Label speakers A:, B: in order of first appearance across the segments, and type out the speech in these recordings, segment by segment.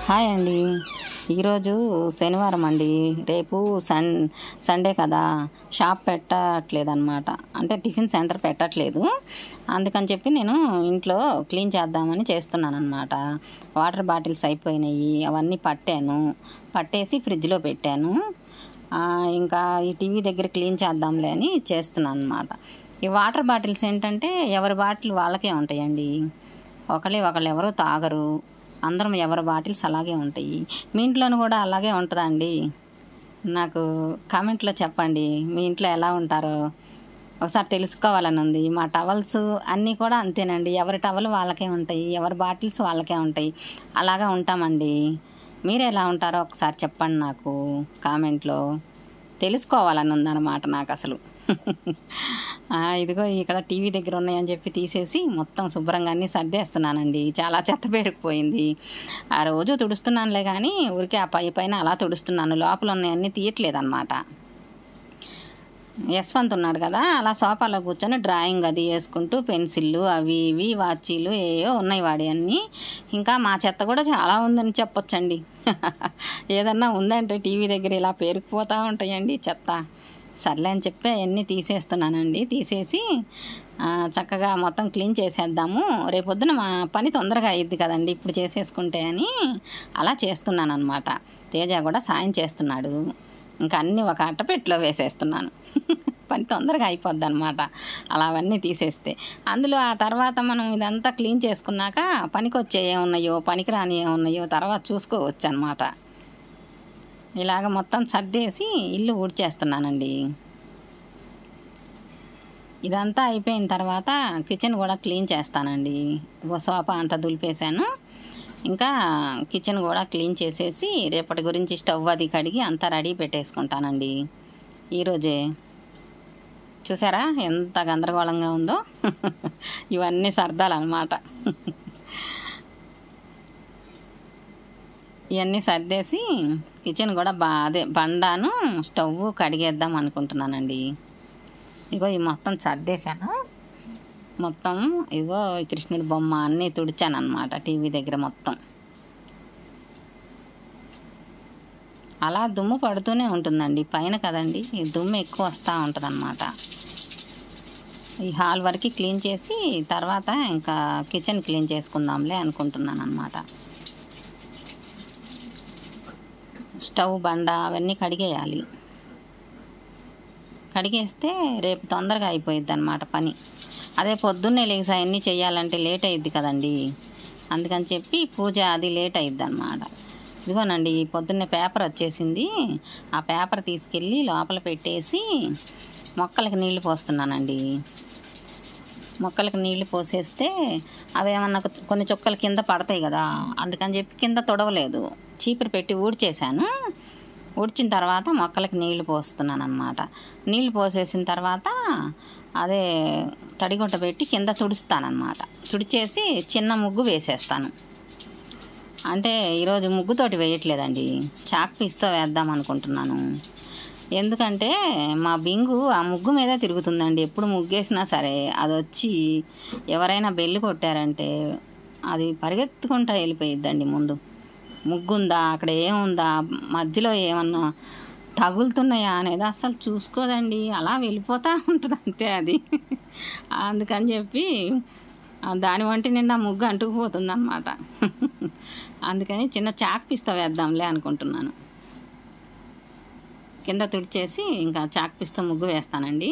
A: hi అండి ఈరోజు శనివారం అండి రేపు సన్ సండే కదా షాప్ పెట్టట్లేదు అనమాట అంటే టిఫిన్ సెంటర్ పెట్టట్లేదు అందుకని చెప్పి నేను ఇంట్లో క్లీన్ చేద్దామని చేస్తున్నాను అనమాట వాటర్ బాటిల్స్ అయిపోయినాయి అవన్నీ పట్టాను పట్టేసి ఫ్రిడ్జ్లో పెట్టాను ఆ, ఇంకా ఈ టీవీ దగ్గర క్లీన్ చేద్దాంలే అని చేస్తున్నాను అనమాట ఈ వాటర్ బాటిల్స్ ఏంటంటే ఎవరి బాటిల్ వాళ్ళకే ఉంటాయండి ఒకళ్ళే ఒకళ్ళు ఎవరు తాగరు అందరం ఎవరి బాటిల్స్ అలాగే ఉంటాయి మీ ఇంట్లోనూ కూడా అలాగే ఉంటుందా అండి నాకు కామెంట్లో చెప్పండి మీ ఇంట్లో ఎలా ఉంటారో ఒకసారి తెలుసుకోవాలని ఉంది మా టవల్స్ అన్నీ కూడా అంతేనండి ఎవరి టవల్ వాళ్ళకే ఉంటాయి ఎవరి బాటిల్స్ వాళ్ళకే ఉంటాయి అలాగా ఉంటామండి మీరు ఎలా ఉంటారో ఒకసారి చెప్పండి నాకు కామెంట్లో తెలుసుకోవాలని ఉందన్నమాట నాకు అసలు ఆ, ఇదిగో ఇక్కడ టీవీ దగ్గర ఉన్నాయని చెప్పి తీసేసి మొత్తం శుభ్రంగా అన్నీ సర్దేస్తున్నానండి చాలా చెత్త పేరుకుపోయింది ఆ రోజు తుడుస్తున్నానులే కానీ ఊరికే ఆ పై పైన అలా తుడుస్తున్నాను లోపల ఉన్నాయన్నీ తీయట్లేదు అనమాట యశ్వంత్ ఉన్నాడు కదా అలా సోఫాలో కూర్చొని డ్రాయింగ్ అది వేసుకుంటూ పెన్సిళ్ళు అవి ఇవి వాచీలు ఏవో ఉన్నాయి వాడి అన్నీ ఇంకా మా చెత్త కూడా చాలా ఉందని చెప్పొచ్చండి ఏదన్నా ఉందంటే టీవీ దగ్గర ఇలా పేరుకుపోతూ ఉంటాయండి చెత్త సర్లే అని చెప్పి అవన్నీ తీసేస్తున్నానండి తీసేసి ఆ, చక్కగా మొత్తం క్లీన్ చేసేద్దాము రేపొద్దున మా పని తొందరగా అయ్యిద్ది కదండి ఇప్పుడు చేసేసుకుంటే అని అలా చేస్తున్నాను అనమాట తేజ కూడా సాయం చేస్తున్నాడు ఇంకా అన్నీ ఒక అట్టపెట్టిలో వేసేస్తున్నాను పని తొందరగా అయిపోద్ది అనమాట అలా అవన్నీ తీసేస్తే అందులో ఆ తర్వాత మనం ఇదంతా క్లీన్ చేసుకున్నాక పనికొచ్చే ఏమున్నాయో పనికిరాని ఏమున్నాయో తర్వాత చూసుకోవచ్చు అనమాట ఇలాగ మొత్తం సర్దేసి ఇల్లు ఊడ్చేస్తున్నానండి ఇదంతా అయిపోయిన తర్వాత కిచెన్ కూడా క్లీన్ చేస్తానండి ఇగో సోఫా అంతా దులిపేశాను ఇంకా కిచెన్ కూడా క్లీన్ చేసేసి రేపటి గురించి స్టవ్ అది కడిగి అంతా రెడీ పెట్టేసుకుంటానండి ఈరోజే చూసారా ఎంత గందరగోళంగా ఉందో ఇవన్నీ సర్దాలన్నమాట ఇవన్నీ సర్దేసి కిచెన్ కూడా బా అదే బండాను స్టవ్ కడిగేద్దాం అనుకుంటున్నానండి ఇగో ఈ మొత్తం సర్దేశాను మొత్తం ఇగో ఈ కృష్ణుడి బొమ్మ అన్నీ తుడిచాను అనమాట టీవీ దగ్గర మొత్తం అలా దుమ్ము పడుతూనే ఉంటుందండి పైన కదండి ఈ దుమ్ము ఎక్కువ వస్తూ ఉంటుంది ఈ హాల్ వరకు క్లీన్ చేసి తర్వాత ఇంకా కిచెన్ క్లీన్ చేసుకుందాంలే అనుకుంటున్నాను అనమాట స్టవ్ బండ అవన్నీ కడిగేయాలి కడిగేస్తే రేపు తొందరగా అయిపోయిద్ది అనమాట పని అదే పొద్దున్నే లేచి అవన్నీ చేయాలంటే లేట్ అయ్యిద్ది కదండి అందుకని చెప్పి పూజ అది లేట్ అయ్యిద్ది అనమాట ఇదిగోనండి పొద్దున్నే పేపర్ వచ్చేసింది ఆ పేపర్ తీసుకెళ్ళి లోపల పెట్టేసి మొక్కలకి నీళ్లు పోస్తున్నానండి మొక్కలకు నీళ్లు పోసేస్తే అవి ఏమన్నా కొన్ని చుక్కలు కింద పడతాయి కదా అందుకని చెప్పి కింద తొడవలేదు చీపురు పెట్టి ఊడ్చేశాను ఊడ్చిన తర్వాత మొక్కలకి నీళ్లు పోస్తున్నాను అనమాట నీళ్లు పోసేసిన తర్వాత అదే తడిగుంట పెట్టి కింద తుడుస్తానమాట తుడిచేసి చిన్న ముగ్గు వేసేస్తాను అంటే ఈరోజు ముగ్గుతోటి వేయట్లేదండి చాక్ పీస్తో వేద్దాం అనుకుంటున్నాను ఎందుకంటే మా బింగు ఆ ముగ్గు మీదే తిరుగుతుందండి ఎప్పుడు ముగ్గేసినా సరే అది వచ్చి ఎవరైనా బెల్లి కొట్టారంటే అది పరిగెత్తుకుంటా వెళ్ళిపోయిద్దండి ముందు ముగ్గుందా అక్కడ ఏముందా మధ్యలో ఏమన్నా తగులుతున్నాయా అనేది అస్సలు చూసుకోదండి అలా వెళ్ళిపోతూ ఉంటుంది అంతే అది అందుకని చెప్పి ఆ దాని వంటి నిండా ముగ్గు అంటుకుపోతుంది అనమాట అందుకని చిన్న చాక్ పిస్తా వేద్దాంలే అనుకుంటున్నాను కింద తుడిచేసి ఇంకా చాక్ పిస్తా ముగ్గు వేస్తానండి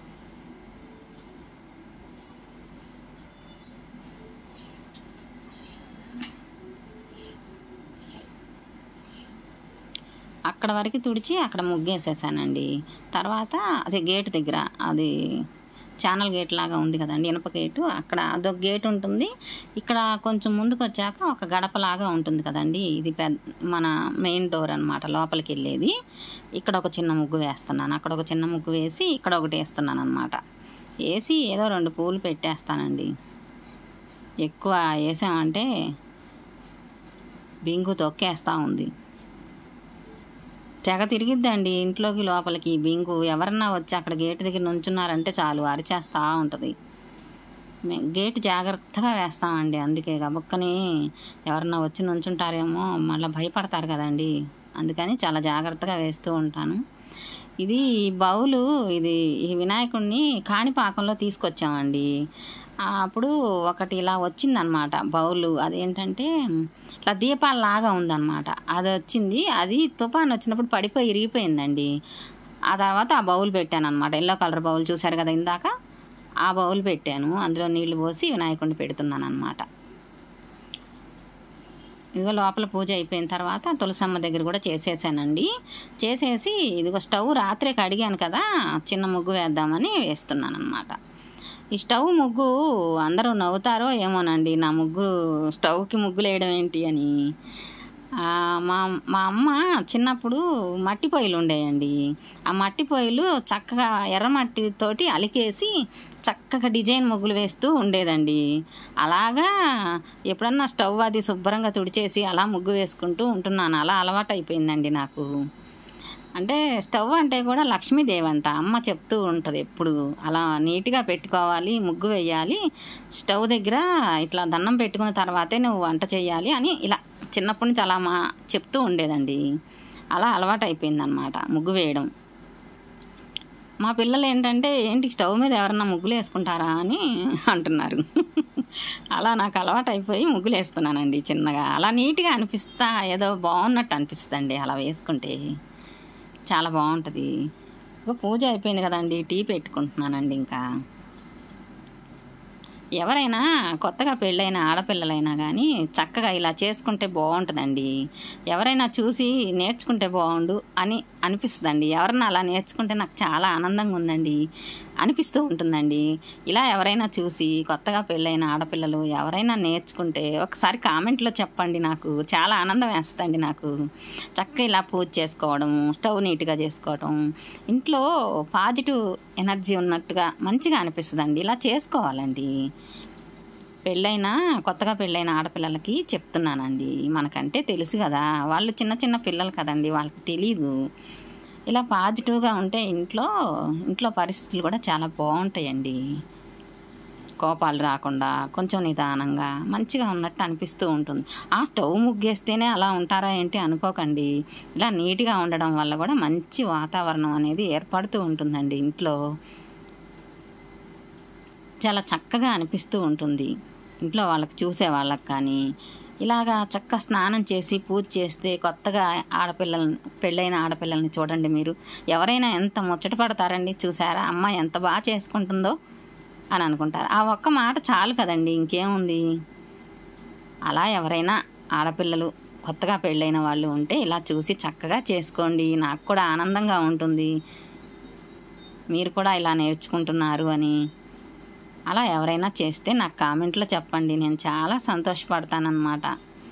A: అక్కడ వరకు తుడిచి అక్కడ ముగ్గేసేసానండి తర్వాత అదే గేట్ దగ్గర అది ఛానల్ గేట్ లాగా ఉంది కదండి ఇనప గేటు అక్కడ అదొక గేట్ ఉంటుంది ఇక్కడ కొంచెం ముందుకు వచ్చాక ఒక గడపలాగా ఉంటుంది కదండి ఇది పెద్ద మన మెయిన్ డోర్ అనమాట లోపలికి వెళ్ళేది ఇక్కడ ఒక చిన్న ముగ్గు వేస్తున్నాను అక్కడ ఒక చిన్న ముగ్గు వేసి ఇక్కడ ఒకటి వేస్తున్నాను అనమాట వేసి ఏదో రెండు పూలు పెట్టేస్తానండి ఎక్కువ వేసామంటే బింగు తొక్కేస్తూ ఉంది తెగ తిరిగిద్దండి ఇంట్లోకి లోపలికి బింగు ఎవరన్నా వచ్చి అక్కడ గేటు దగ్గర నుంచున్నారంటే చాలు అరిచేస్తూ ఉంటుంది మే- గేట్ జాగ్రత్తగా వేస్తామండి అందుకే గబుక్కని ఎవరన్నా వచ్చి నుంచుంటారేమో మళ్ళీ భయపడతారు కదండి అందుకని చాలా జాగ్రత్తగా వేస్తూ ఉంటాను ఇది ఈ బౌలు ఇది ఈ వినాయకుడిని కాణిపాకంలో తీసుకొచ్చామండి ఆ, అప్పుడు ఒకటి ఇలా వచ్చిందనమాట బౌలు అదేంటంటే ఇట్లా దీపాలలాగా ఉందన్నమాట అది వచ్చింది అది తుఫాన్ వచ్చినప్పుడు పడిపోయి ఇరిగిపోయిందండి ఆ తర్వాత ఆ బౌల్ పెట్టాను అనమాట ఎల్లో కలర్ బౌల్ చూశారు కదా ఇందాక ఆ బౌల్ పెట్టాను అందులో నీళ్లు పోసి వినాయకుడిని పెడుతున్నాను అనమాట ఇదిగో లోపల పూజ అయిపోయిన తర్వాత తులసమ్మ దగ్గర కూడా చేసేసానండి చేసేసి ఇదిగో స్టవ్ రాత్రే కడిగాను కదా చిన్న ముగ్గు వేద్దామని వేస్తున్నాను అనమాట ఈ స్టవ్ ముగ్గు అందరూ నవ్వుతారో ఏమోనండి నా ముగ్గు స్టవ్కి ముగ్గులు వేయడం ఏంటి అని ఆ, మా మా అమ్మ చిన్నప్పుడు మట్టి పొయ్యిలు ఉండేయండి ఆ మట్టి పొయ్యిలు చక్కగా ఎర్రమట్టితోటి అలికేసి చక్కగా డిజైన్ ముగ్గులు వేస్తూ ఉండేదండి అలాగా ఎప్పుడన్నా స్టవ్ అది శుభ్రంగా తుడిచేసి అలా ముగ్గు వేసుకుంటూ ఉంటున్నాను అలా అలవాటు అయిపోయిందండి నాకు అంటే స్టవ్ అంటే కూడా లక్ష్మీదేవి అంట అమ్మ చెప్తూ ఉంటుంది ఎప్పుడు అలా నీట్గా పెట్టుకోవాలి ముగ్గు వేయాలి స్టవ్ దగ్గర ఇట్లా దండం పెట్టుకున్న తర్వాతే నువ్వు వంట చేయాలి అని ఇలా చిన్నప్పటి నుంచి అలా మా చెప్తూ ఉండేదండి అలా అలవాటు అయిపోయింది అనమాట ముగ్గు వేయడం మా పిల్లలు ఏంటంటే ఏంటి స్టవ్ మీద ఎవరన్నా ముగ్గులు వేసుకుంటారా అని అంటున్నారు అలా నాకు అలవాటు అయిపోయి ముగ్గులు వేస్తున్నానండి చిన్నగా అలా నీట్గా అనిపిస్తా ఏదో బాగున్నట్టు అనిపిస్తుంది అలా వేసుకుంటే చాలా బాగుంటుంది ఇక పూజ అయిపోయింది కదండి టీ పెట్టుకుంటున్నానండి ఇంకా ఎవరైనా కొత్తగా పెళ్ళైన ఆడపిల్లలైనా కానీ చక్కగా ఇలా చేసుకుంటే బాగుంటుందండి ఎవరైనా చూసి నేర్చుకుంటే బాగుండు అని అనిపిస్తుందండి ఎవరైనా అలా నేర్చుకుంటే నాకు చాలా ఆనందంగా ఉందండి అనిపిస్తూ ఉంటుందండి ఇలా ఎవరైనా చూసి కొత్తగా పెళ్ళైన ఆడపిల్లలు ఎవరైనా నేర్చుకుంటే ఒకసారి కామెంట్లో చెప్పండి నాకు చాలా ఆనందం వేస్తుందండి నాకు చక్కగా ఇలా పూజ చేసుకోవడం స్టవ్ నీట్గా చేసుకోవడం ఇంట్లో పాజిటివ్ ఎనర్జీ ఉన్నట్టుగా మంచిగా అనిపిస్తుందండి ఇలా చేసుకోవాలండి పెళ్ళైన కొత్తగా పెళ్ళైన ఆడపిల్లలకి చెప్తున్నానండి మనకంటే తెలుసు కదా వాళ్ళు చిన్న చిన్న పిల్లలు కదండి వాళ్ళకి తెలీదు ఇలా పాజిటివ్గా ఉంటే ఇంట్లో ఇంట్లో పరిస్థితులు కూడా చాలా బాగుంటాయండి కోపాలు రాకుండా కొంచెం నిదానంగా మంచిగా ఉన్నట్టు అనిపిస్తూ ఉంటుంది ఆ స్టవ్ ముగ్గేస్తేనే అలా ఉంటారా ఏంటి అనుకోకండి ఇలా నీట్గా ఉండడం వల్ల కూడా మంచి వాతావరణం అనేది ఏర్పడుతూ ఉంటుందండి ఇంట్లో చాలా చక్కగా అనిపిస్తూ ఉంటుంది ఇంట్లో వాళ్ళకి చూసే వాళ్ళకి కానీ ఇలాగా చక్క స్నానం చేసి పూజ చేస్తే కొత్తగా ఆడపిల్లల్ని పెళ్ళైన ఆడపిల్లల్ని చూడండి మీరు ఎవరైనా ఎంత ముచ్చట పడతారండి చూసారా అమ్మ ఎంత బాగా చేసుకుంటుందో అని అనుకుంటారు ఆ ఒక్క మాట చాలు కదండి ఇంకేముంది అలా ఎవరైనా ఆడపిల్లలు కొత్తగా పెళ్ళైన వాళ్ళు ఉంటే ఇలా చూసి చక్కగా చేసుకోండి నాకు కూడా ఆనందంగా ఉంటుంది మీరు కూడా ఇలా నేర్చుకుంటున్నారు అని అలా ఎవరైనా చేస్తే నాకు కామెంట్లో చెప్పండి నేను చాలా సంతోషపడతానన్నమాట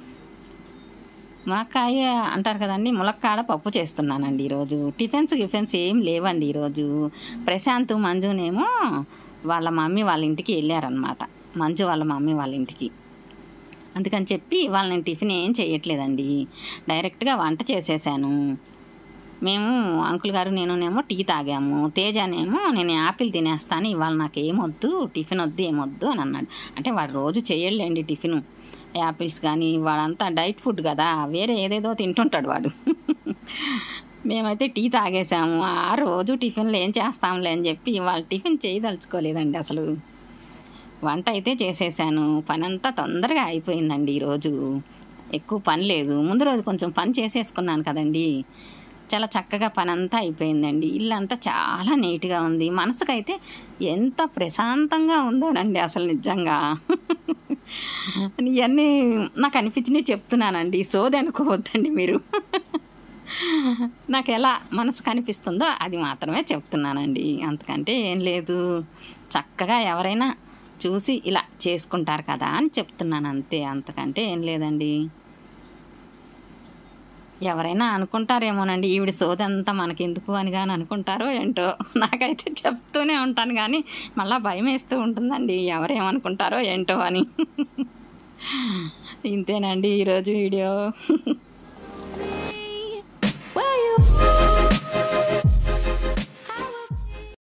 A: ములక్కాయ అంటారు కదండి ములక్కాడ పప్పు చేస్తున్నానండి ఈరోజు టిఫిన్స్ గిఫిన్స్ ఏం లేవండి ఈరోజు ప్రశాంత్ మంజునేమో వాళ్ళ మమ్మీ వాళ్ళ ఇంటికి వెళ్ళారనమాట మంజు వాళ్ళ మమ్మీ వాళ్ళ ఇంటికి అందుకని చెప్పి ఇవాళ నేను టిఫిన్ ఏం చేయట్లేదండి డైరెక్ట్గా వంట చేసేసాను మేము అంకుల్ గారు నేనునేమో టీ తాగాము తేజనేమో నేను యాపిల్ తినేస్తాను ఇవాళ నాకు ఏమొద్దు టిఫిన్ వద్దు ఏమొద్దు అని అన్నాడు అంటే వాడు రోజు చేయలేండి టిఫిన్ యాపిల్స్ కానీ వాడంతా డైట్ ఫుడ్ కదా వేరే ఏదేదో తింటుంటాడు వాడు మేమైతే టీ తాగేసాము ఆ రోజు టిఫిన్లు ఏం చేస్తాంలే అని చెప్పి ఇవాళ టిఫిన్ చేయదలుచుకోలేదండి అసలు వంట అయితే చేసేసాను పని అంతా తొందరగా అయిపోయిందండి ఈరోజు ఎక్కువ పని లేదు ముందు రోజు కొంచెం పని చేసేసుకున్నాను కదండి చాలా చక్కగా పని అంతా అయిపోయిందండి ఇల్లంతా చాలా నీట్గా ఉంది మనసుకైతే ఎంత ప్రశాంతంగా ఉందోనండి అసలు నిజంగా ఇవన్నీ నాకు అనిపించినవి చెప్తున్నానండి సోది అనుకోవద్దండి మీరు నాకు ఎలా మనసు కనిపిస్తుందో అది మాత్రమే చెప్తున్నానండి అంతకంటే ఏం లేదు చక్కగా ఎవరైనా చూసి ఇలా చేసుకుంటారు కదా అని చెప్తున్నాను అంతే అంతకంటే ఏం లేదండి ఎవరైనా అనుకుంటారేమోనండి ఈవిడ సోదంతా మనకెందుకు అని కానీ అనుకుంటారో ఏంటో నాకైతే చెప్తూనే ఉంటాను కానీ మళ్ళీ భయం వేస్తూ ఉంటుందండి ఎవరేమనుకుంటారో ఏంటో అని ఇంతేనండి ఈరోజు వీడియో